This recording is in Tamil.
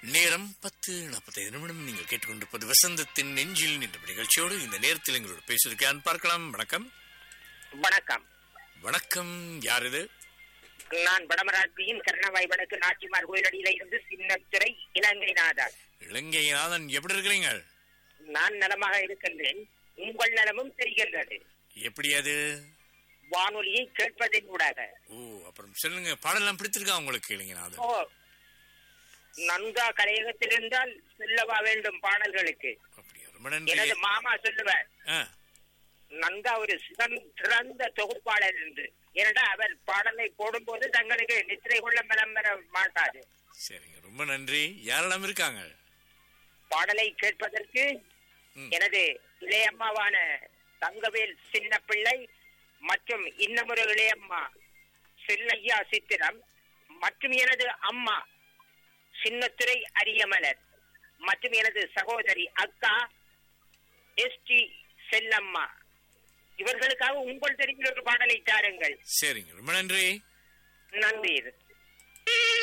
நேரம் பத்து நாற்பத்தைந்து நிமிடம் நீங்கள் கேட்டுக்கொண்டிருப்பது வசந்தத்தின் நெஞ்சில் நின்ற நிகழ்ச்சியோடு இந்த நேரத்தில் எங்களோட பேசுவதற்கு பார்க்கலாம் வணக்கம் வணக்கம் வணக்கம் யார் இது நான் வடமராட்சியின் கர்ணவாய் வடக்கு நாச்சிமார் கோயிலடியில இருந்து சின்னத்துறை இலங்கை நாதா இலங்கைநாதன் எப்படி இருக்கிறீங்க நான் நலமாக இருக்கின்றேன் உங்கள் நலமும் தெரிகின்றது எப்படி அது வானொலியை கேட்பதின் ஊடாக ஓ அப்புறம் சொல்லுங்க பாடலாம் பிடித்திருக்கா உங்களுக்கு இளைஞநாதன் ஓ நன்கா கலையகத்தில் இருந்தால் சொல்லவா வேண்டும் பாடல்களுக்கு அப்படியா ரொம்ப நன்றி எனது மாமா சொல்லுவார் ஆ, நன்கா ஒரு சிறந்த சிறந்த தொகுப்பாளர் என்று ஏனென்றா அவர் பாடலை போடும்போது தங்களுக்கு நித்திரை கொள்ள மனம் வர மாட்டாது சரிங்க ரொம்ப நன்றி யாரெல்லாம் இருக்காங்க பாடலை கேட்பதற்கு ம். எனது இளையம்மாவான தங்கவேல் சின்ன பிள்ளை மற்றும் இன்னமொரு இளையம்மா செல்லையா சித்திரம் மற்றும் எனது அம்மா சின்னத்துறை அரியமலர் மற்றும் எனது சகோதரி அக்கா எஸ் டி செல்லம்மா இவர்களுக்காக உங்கள் தெரிவில் ஒரு பாடலை தாருங்கள் சரிங்க ரொம்ப நன்றி நன்றி